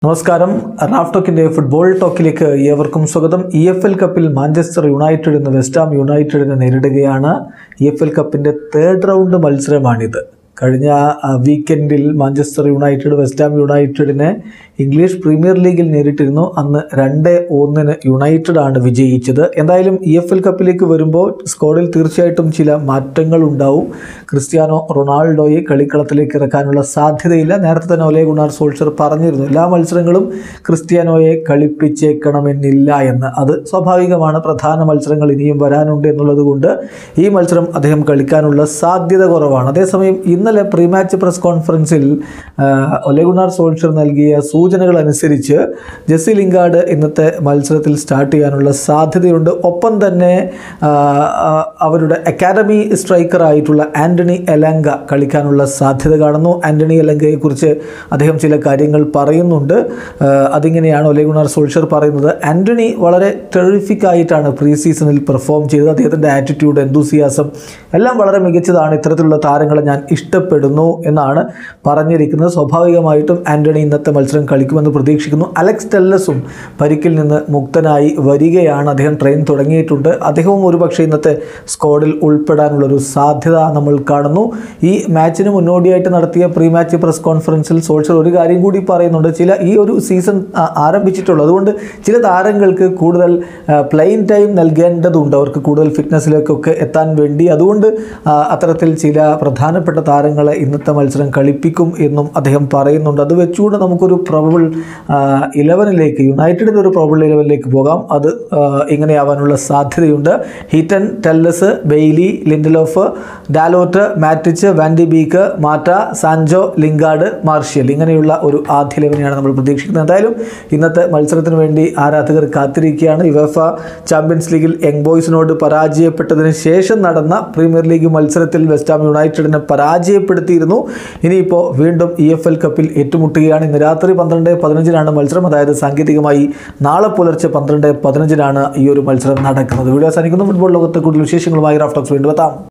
നമസ്കാരം Raf ടോക്കിന്റെ football ടോക്കിലേക്ക് ഏവർക്കും സ്വാഗതം ഇ എഫ് എൽ കപ്പിൽ മാഞ്ചസ്റ്റർ യുണൈറ്റഡ് ഇന്ന് വെസ്റ്റ് ഹാം യുണൈറ്റഡിനെ നേരിടുകയാണ് ഇ എഫ് എൽ കപ്പിന്റെ തേർഡ് റൗണ്ട് മത്സരമാണിത് കഴിഞ്ഞ ആ, വീക്കെൻഡിൽ മാഞ്ചസ്റ്റർ യുണൈറ്റഡ് വെസ്റ്റ് ഹാം യുണൈറ്റഡിനെ ഇംഗ്ലീഷ് പ്രീമിയർ ലീഗിൽ നേരിട്ടിരുന്നു അന്ന് രണ്ട് ഒന്നിന് യുണൈറ്റഡ് ആണ് വിജയിച്ചത് എന്തായാലും ഇ എഫ് എൽ കപ്പിലേക്ക് വരുമ്പോൾ സ്ക്വാഡിൽ തീർച്ചയായിട്ടും ചില മാറ്റങ്ങൾ ഉണ്ടാവും ക്രിസ്ത്യാനോ റൊണാൾഡോയെ കളിക്കളത്തിലേക്ക് ഇറക്കാനുള്ള സാധ്യതയില്ല നേരത്തെ തന്നെ ഒലേ ഗുണാർ സോൾഷർ പറഞ്ഞിരുന്നു എല്ലാ മത്സരങ്ങളും ക്രിസ്ത്യാനോയെ കളിപ്പിച്ചേക്കണമെന്നില്ല എന്ന് അത് സ്വാഭാവികമാണ് പ്രധാന മത്സരങ്ങൾ ഇനിയും വരാനുണ്ട് എന്നുള്ളത് കൊണ്ട് ഈ മത്സരം അദ്ദേഹം കളിക്കാനുള്ള സാധ്യത കുറവാണ് അതേസമയം ഇന്നലെ പ്രീ മാച്ച് പ്രസ് കോൺഫറൻസിൽ ആ, ഒലെ ഗുണാർ സോൾഷർ നൽകിയ സൂചനകൾ അനുസരിച്ച് ജെസ്സി ലിങ്കാർഡ് ഇന്നത്തെ മത്സരത്തിൽ സ്റ്റാർട്ട് ചെയ്യാനുള്ള സാധ്യതയുണ്ട് ഒപ്പം തന്നെ ആ, ആ, അവരുടെ അക്കാദമി സ്ട്രൈക്കർ ആയിട്ടുള്ള ആന്റണി എലങ്ക കളിക്കാനുള്ള സാധ്യത കാണുന്നു ആന്റണി എലങ്കയെക്കുറിച്ച് അദ്ദേഹം ചില കാര്യങ്ങൾ പറയുന്നുണ്ട് ആ, അതിങ്ങനെയാണ് ഒലെ ഗുണാർ സോൾഷർ പറയുന്നത് ആന്റണി വളരെ ടെറിഫിക് ആയിട്ടാണ് പ്രീ സീസണിൽ പെർഫോം ചെയ്തത് അദ്ദേഹത്തിൻ്റെ ആറ്റിറ്റ്യൂഡ് എന്തൂസിയാസം എല്ലാം വളരെ മികച്ചതാണ് ഇത്തരത്തിലുള്ള താരങ്ങളെ ഞാൻ ഇഷ്ടപ്പെടുന്നു എന്നാണ് പറഞ്ഞിരിക്കുന്നത് സ്വാഭാവികമായിട്ടും ആന്റണി ഇന്നത്തെ മത്സരം കളിക്കുമെന്ന് പ്രതീക്ഷിക്കുന്നു അലക്സ് ടെല്ലസും പരിക്കിൽ നിന്ന് മുക്തനായി വരികയാണ് അദ്ദേഹം ട്രെയിൻ തുടങ്ങിയിട്ടുണ്ട് അദ്ദേഹവും ഒരുപക്ഷെ ഇന്നത്തെ സ്ക്വാഡിൽ ഉൾപ്പെടാനുള്ളൊരു സാധ്യത നമ്മൾ കാണുന്നു ഈ മാച്ചിന് മുന്നോടിയായിട്ട് നടത്തിയ പ്രീ മാച്ച് പ്രസ് കോൺഫറൻസിൽ സോൾഷർ ഒരു കാര്യം കൂടി പറയുന്നുണ്ട് ചില ഈ ഒരു സീസൺ ആ, ആരംഭിച്ചിട്ടുള്ളൂ അതുകൊണ്ട് ചില താരങ്ങൾക്ക് കൂടുതൽ പ്ലെയിൻ ടൈം നൽകേണ്ടതുണ്ട് അവർക്ക് കൂടുതൽ ഫിറ്റ്നസ്സിലേക്കൊക്കെ എത്താൻ വേണ്ടി അതുകൊണ്ട് ആ, അത്തരത്തിൽ ചില പ്രധാനപ്പെട്ട താരങ്ങളെ ഇന്നത്തെ മത്സരം കളിപ്പിക്കും എന്നും അദ്ദേഹം പറയുന്നുണ്ട് അത് വെച്ചുകൊണ്ട് നമുക്കൊരു പ്രബിൾ ഇലവനിലേക്ക് യുണൈറ്റഡിൻ്റെ ഒരു പ്രബിൾ ഇലവനിലേക്ക് പോകാം അത് ആ, ഇങ്ങനെയാവാനുള്ള സാധ്യതയുണ്ട് Heaton Telles Bailly Lindelof Dalot Matic van de Beek Mata Sancho Lingard Martial ഇങ്ങനെയുള്ള ഒരു ആദ്യ ഇലവനെയാണ് നമ്മൾ പ്രതീക്ഷിക്കുന്നത് എന്തായാലും ഇന്നത്തെ മത്സരത്തിന് വേണ്ടി ആരാധകർ കാത്തിരിക്കുകയാണ് യുവഫ ചാമ്പ്യൻസ് ലീഗിൽ യങ് ബോയ്സിനോട് പരാജയപ്പെട്ടതിന് ശേഷം നടന്ന പ്രീമിയർ ലീഗ് മത്സരത്തിൽ വെസ്റ്റ് ഹാം യുണൈറ്റഡിനെ പരാജയപ്പെടുത്തിയിരുന്നു ഇനിയിപ്പോൾ വീണ്ടും ഇ എഫ് എൽ കപ്പിൽ ഏറ്റുമുട്ടുകയാണ് ഇന്ന് രാത്രി പന്ത്രണ്ട് പതിനഞ്ചിനാണ് മത്സരം അതായത് സാങ്കേതികമായി നാളെ പുലർച്ചെ പന്ത്രണ്ട് പതിനഞ്ചിനാണ് ഈ ഒരു മത്സരം നടക്കുന്നത് വീഡിയോ അവസാനിക്കുന്നു ഫുട്ബോൾ ലോകത്തെ കൂടുതൽ വിശേഷങ്ങളുമായി റാഫ്റ്റോക്സ് വീണ്ടും എത്താം